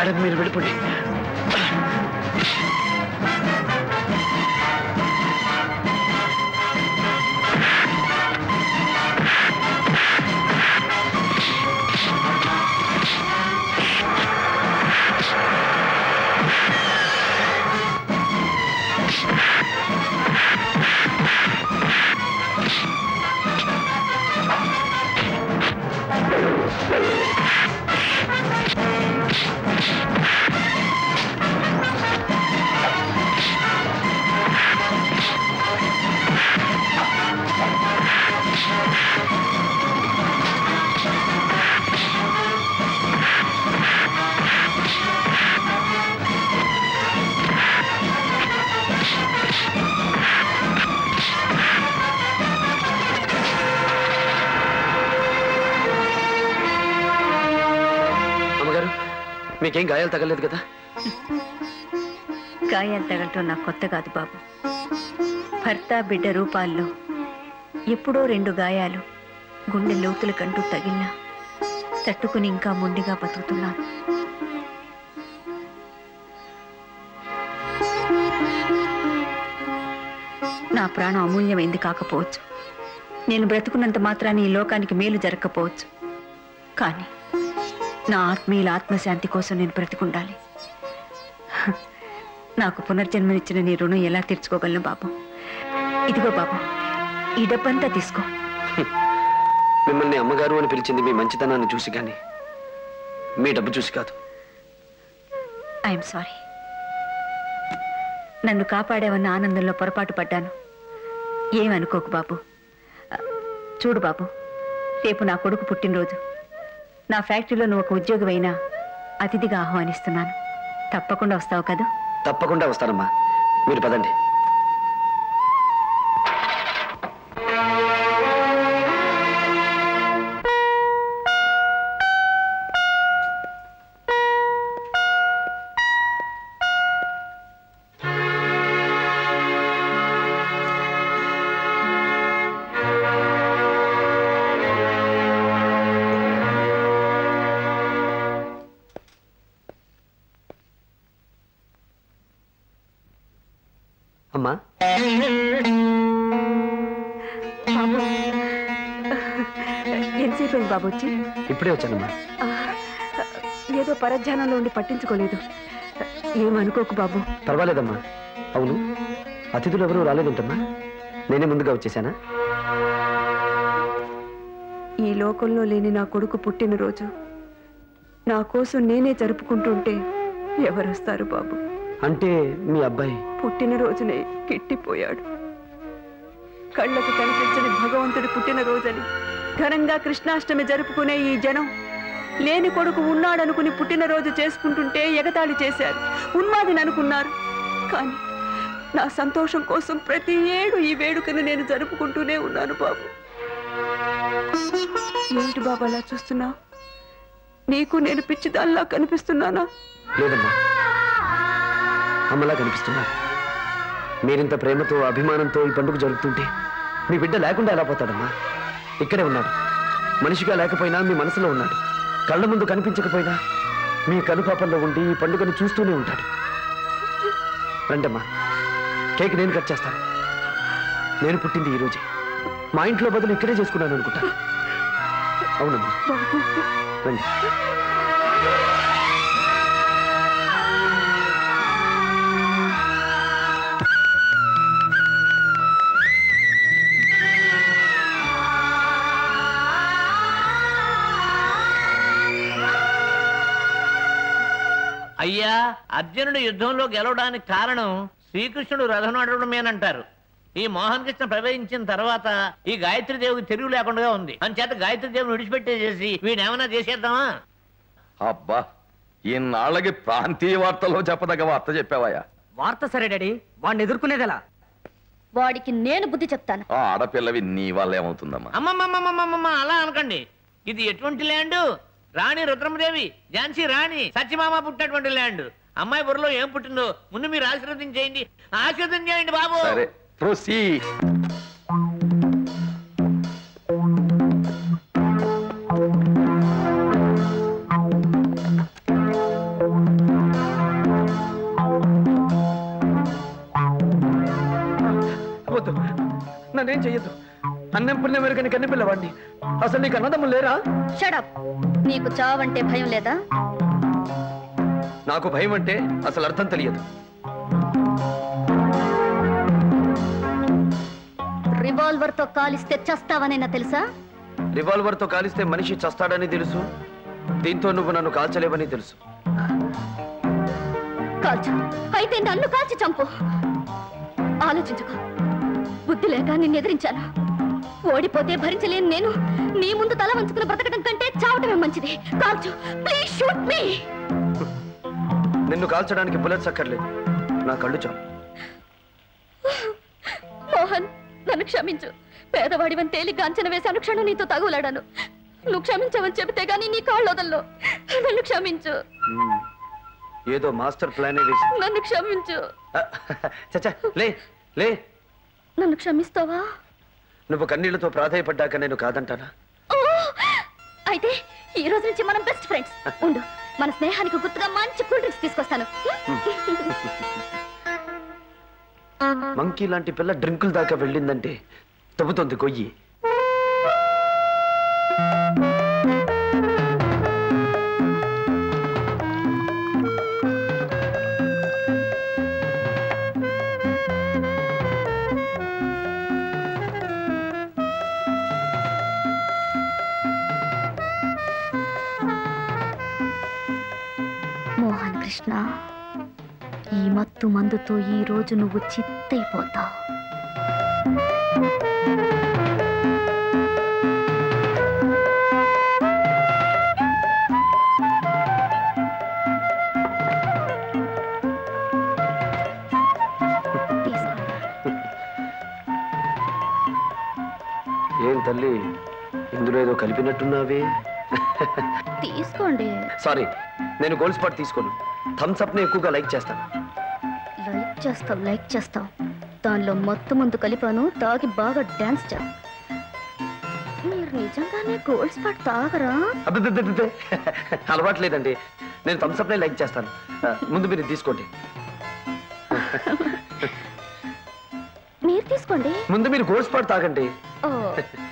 Madam మీరు వెళ్ళిపోండి అమ్మగారు మీకేం గాయాలు తగలేదు కదా గాయాలు తగలటం నాకు కొత్త కాదు బాబు భర్త బిడ్డ రూపాల్లో ఎప్పుడో రెండు గాయాలు గుండె లోతుల కంటూ తగిలినా తట్టుకుని ఇంకా మొండిగా బతుకుతున్నాను నా ప్రాణం అమూల్యమైంది కాకపోవచ్చు నేను బ్రతుకున్నంత మాత్రాన్ని ఈ లోకానికి మేలు జరగకపోవచ్చు కానీ నా ఆత్మీయుల ఆత్మశాంతి కోసం నేను బ్రతికుండాలి హ, నాకు పునర్జన్మనిచ్చిన నీ రుణం ఎలా తీర్చుకోగలను బాబు ఇదిగో బాబు ఈ డబ్బంతా తీసుకో మిమ్మల్ని అమ్మగారు అని పిలిచింది మీ మంచితనాన్ని చూసి కానీ మీ డబ్బు చూసి కాదు ఐఎమ్ సారీ నన్ను కాపాడావన్న ఆనందంలో పొరపాటు పడ్డాను ఏమనుకోకు బాబు ఆ, చూడు బాబు రేపు నా కొడుకు పుట్టినరోజు నా ఫ్యాక్టరీలో నువ్వు ఒక ఉద్యోగమైనా అతిథిగా ఆహ్వానిస్తున్నాను తప్పకుండా వస్తావు కదా తప్పకుండా వస్తానమ్మా మీరు పదండి అమ్మా బాబు ఎంతసేపు అయింది బాబు వచ్చి ఇప్పుడే వచ్చానమ్మా ఆ, ఏదో పరధ్యానంలో ఉండి పట్టించుకోలేదు ఏమనుకోకు బాబు పర్వాలేదమ్మా అవును అతిథులు ఎవరూ రాలేదంటమ్మా నేనే ముందుగా వచ్చేసానా ఈ లోకంలో లేని నా కొడుకు పుట్టినరోజు నా కోసం నేనే జరుపుకుంటుంటే ఎవరొస్తారు బాబు అంటే మీ అబ్బాయి పుట్టినరోజునే కిట్టిపోయాడు కళ్ళకు కనిపించని భగవంతుడి పుట్టినరోజని ఘనంగా కృష్ణాష్టమి జరుపుకునే ఈ జనం లేని కొడుకు ఉన్నాడనుకుని పుట్టినరోజు చేసుకుంటుంటే ఎగతాళి చేశారు ఉన్మాదిని అనుకున్నారు కానీ నా సంతోషం కోసం ప్రతి ఏడు ఈ వేడుకను నేను జరుపుకుంటూనే ఉన్నాను బాబు ఏంటి బాబు అలా చూస్తున్నా నీకు నేను పిచ్చిదాల్లా కనిపిస్తున్నానా లేదమ్మా అమ్మలా కనిపిస్తున్నారు మీరింత ప్రేమతో అభిమానంతో ఈ పండుగ జరుగుతుంటే మీ బిడ్డ లేకుండా ఎలా పోతాడమ్మా ఇక్కడే ఉన్నాడు మనిషిగా లేకపోయినా మీ మనసులో ఉన్నాడు కళ్ళ ముందు కనిపించకపోయినా మీ కనుపాపంలో ఉండి ఈ పండుగను చూస్తూనే ఉంటాడు రండమ్మా కేక్ నేను కట్ చేస్తాను నేను పుట్టింది ఈ రోజే మా ఇంట్లో బదులు ఇక్కడే చేసుకున్నాను అనుకుంటా అవునమ్మా బాబు రండి అయ్యా అర్జునుడు యుద్ధంలో గెలవడానికి కారణం శ్రీకృష్ణుడు రథనాడడమేనంటారు ఈ మోహన్ కృష్ణ ప్రవేశించిన తర్వాత ఈ గాయత్రి దేవుడికి తిరుగు లేకుండా ఉంది అంచేత గాయత్రి దేవుని విడిచిపెట్టేసేసి వీడేమన్నా చేసేద్దామా అబ్బా ఇన్నాళ్ళకి ప్రాంతీయ వార్తల్లో చెప్పదగ్గ వార్త చెప్పావయ్యా వార్త సరే డాడీ వాడిని ఎదుర్కొనేది ఎలా వాడికి నేను బుద్ధి చెప్తాను ఆ ఆడపిల్లవి నీ వల్ల ఏమవుతుందమ్మా అమ్మమ్మమ్మమ్మమ్మమ్మ అలా అనకండి ఇది ఎటువంటి ల్యాండ్ రాణి రుద్రమదేవి ఝాన్సీ రాణి సత్యమామ పుట్టినటువంటి ల్యాండ్ అమ్మాయి బుర్రలో ఏం పుట్టిందో ముందు మీరు ఆశీర్వదించేయండి ఆశీర్వదం చేయండి బాబు సరే ప్రొసీ నన్నేం చెయ్యొద్దు అన్నం పుణ్యం మెరుగని కన్ని పిల్లవాడిని అసలు నీకు అన్నదమ్ములు లేరా షడప్ నీకు చావంటే భయం లేదా నాకు భయం అంటే అసలు అర్థం తెలియదు రివాల్వర్ తో కాలిస్తే చస్తావనైనా తెలుసా రివాల్వర్ తో కాలిస్తే మనిషి చస్తాడని తెలుసు దీంతో నువ్వు నన్ను కాల్చలేవని తెలుసు కాల్చు అయితే నన్ను కాల్చి చంపు ఆలోచించుకో బుద్ధి లేక నిన్ను ఎదిరించాను ఓడిపోతే భరించలేను నేను నీ ముందు తల వంచుకుని బ్రతకడం కంటే చావటమే మంచిది కాల్చు ప్లీజ్ షూట్ మీ నిన్ను కాల్చడానికి బుల్లెట్స్ అక్కర్లేదు నా కళ్ళు చాలు మోహన్ నన్ను క్షమించు పేదవాడివని తేలిగ్గా అంచనా వేసి అనుక్షణం నీతో తగులాడాను నువ్వు క్షమించవని చెబితే గానీ నీ కాళ్ళు వదల్లో నన్ను క్షమించు మ్మ్. ఏదో మాస్టర్ ప్లానే వేసి నన్ను క్షమించు చచ్చా లే లే నన్ను క్షమిస్తావా నువ్వు కన్నీళ్లతో ప్రాధాయపడ్డాక నేను కాదంటానా ఓ! అయితే ఈ రోజు నుంచి మనం బెస్ట్ ఫ్రెండ్స్ ఉండు మన స్నేహానికి గుర్తుగా మంచి కూల్ డ్రింక్స్ తీసుకొస్తాను మంకీ లాంటి పిల్ల డ్రింకుల దాకా వెళ్ళిందంటే తవ్వుతోంది కొయ్యి మోహన్ కృష్ణ ఈ మత్తు మందుతో ఈ రోజు నువ్వు చిత్తైపోతావు తీసుకో. ఏం తల్లి ఇందులో ఏదో కలిపినట్టున్నావే తీసుకోండి సారీ నేను గోల్డ్ స్పాట్ తీసుకోను థమ్స్ అప్ ని ఎక్కువగా లైక్ చేస్తాను లైక్ చేస్తావు లైక్ చేస్తావు దానిలో మత్తు ముందు కలిపాను తాగి బాగా డాన్స్ చే మీరు నిజంగానే గోల్డ్ స్పాట్ తాగరా అబ్బే అలవాట్లేదండి నేను థమ్స్ అప్ నే లైక్ చేస్తాను ఆ, ముందు మీరు ఇది తీసుకోండి మీరు తీసుకోండి ముందు మీరు గోల్డ్ స్పాట్ తాగండి ఓ